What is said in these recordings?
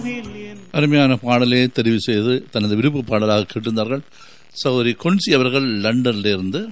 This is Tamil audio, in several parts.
அருமையான பாடலை தெரிவு செய்து தனது விருப்பு பாடலாக கேட்டிருந்தார்கள் சௌரி கொன்சி அவர்கள் லண்டன்ல இருந்து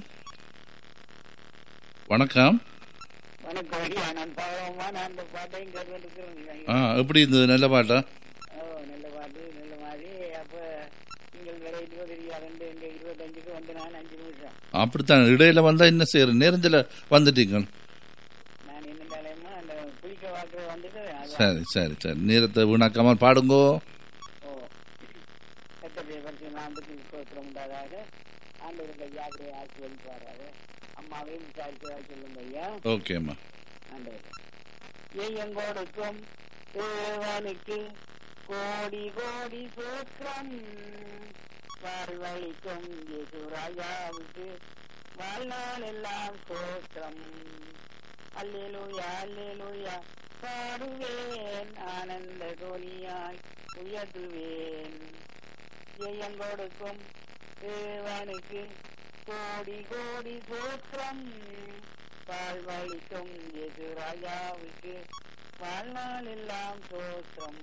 வணக்கம் வணக்கம் ஐயா நான் பாவமா நான் அந்த பாட்டையும் கேட்டுருக்கிறேன் ஐயா ஆ எப்படி இருந்தது நல்ல பாட்டா ஓ நல்ல பாட்டு நல்ல மாதிரி அப்ப நீங்கள் வேற இருபது ரெண்டு எங்க இருபத்தஞ்சுக்கு வந்து நான் அஞ்சு நிமிஷம் அப்படித்தான் இடையில வந்தா என்ன செய்யற நேரத்தில் வந்துட்டீங்க நான் என்னண்டாலேமா அந்த குளிக்க வாக்குற வந்துட்டு அதான். சரி சரி சரி நேரத்தை வீணாக்காமல் பாடுங்கோ ஓ கத்தடைய பரிசு நாம்புக்கு ஸ்தோத்திரம் உண்டாதாக ஆண்டவர்கள் ஜாக்கிரதை ஆட்சி வலிப்பாராக அம்மாவையும் விசாரிச்சதாக சொல்லுங்க ஐயா ஓகேம்மா ஆண்டவர் எங்கோடுக்கும் தேவனுக்கு கோடி கோடி சோத்திரம் வாழ்வழிக்கும் ராஜாவுக்கு வாழ்நாள் எல்லாம் சோத்திரம் அல்லேலூயா அல்லேலூயா பாடுவேன் ஆனந்த கோலியாய் உயர்த்துவேன் ஜெயங்கொடுக்கும் தேவனுக்கு கோடி கோடி சோத்திரம் வாழ்வழிக்கும் எது ராஜாவுக்கு வாழ்நாள் எல்லாம் சோத்திரம்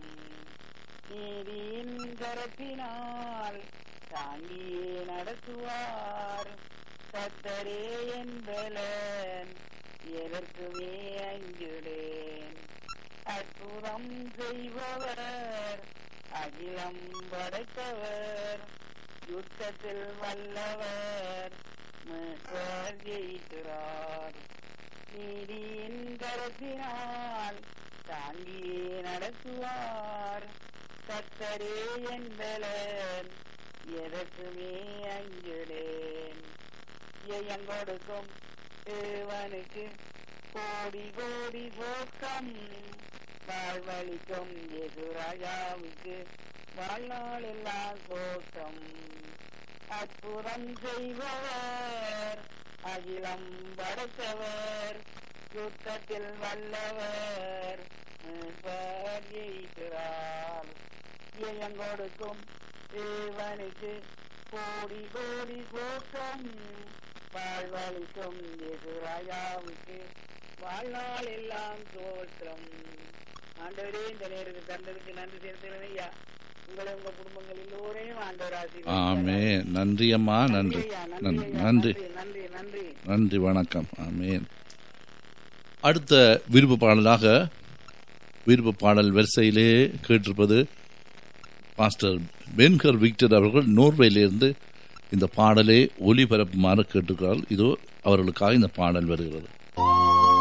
நீதியின் கரத்தினால் தாங்கியே நடத்துவார் கத்தரே என்பலன் எதற்குமே அஞ்சுடேன் அற்புதம் செய்பவர் அகிலம் படைத்தவர் யுத்தத்தில் வல்லவர் மீட்பர் ஜெயிக்கிறார் நீதியின் கரத்தினால் தாங்கியே நடத்துவார் கத்தரே என்பலன் எதற்குமே அஞ்சுடேன் எங்கொடுக்கும் தேவனுக்கு கோடி கோடி போக்கம் வாழ்வழிக்கும் எது ராஜாவுக்கு வாழ்நாள் எல்லாம் கோட்டம் அற்புதம் செய்பவர் அகிலம் படைத்தவர் யுத்தத்தில் வல்லவர் மீட்பர் ஜெயிக்கிறார் எங்கொடுக்கும் தேவனுக்கு கோடி கோடி கோட்டம் வாழ்வழிக்கும் எது ராஜாவுக்கு வாழ்நாள் எல்லாம் தோற்றம் ஆண்டவரே இந்த நேரத்துக்கு தந்ததுக்கு நன்றி செலுத்துகிறேன் ஐயா உங்களை உங்க குடும்பங்கள் எல்லோரையும் ஆண்டவர் ஆமே ஆசீர்வதிப்பாராக. நன்றி அம்மா நன்றி ஐயா, நன்றி ஐயா, நன்றி நன்றி நன்றி நன்றி வணக்கம் ஆமேன் அடுத்த விருப்ப பாடலாக விருப்ப பாடல் வரிசையிலே கேட்டிருப்பது மாஸ்டர் பென்கர் விக்டர் அவர்கள் நோர்வேலிருந்து இந்த பாடலை ஒளிபரப்புமாறு கேட்டிருக்கிறார்கள் இதோ அவர்களுக்காக இந்த பாடல் வருகிறது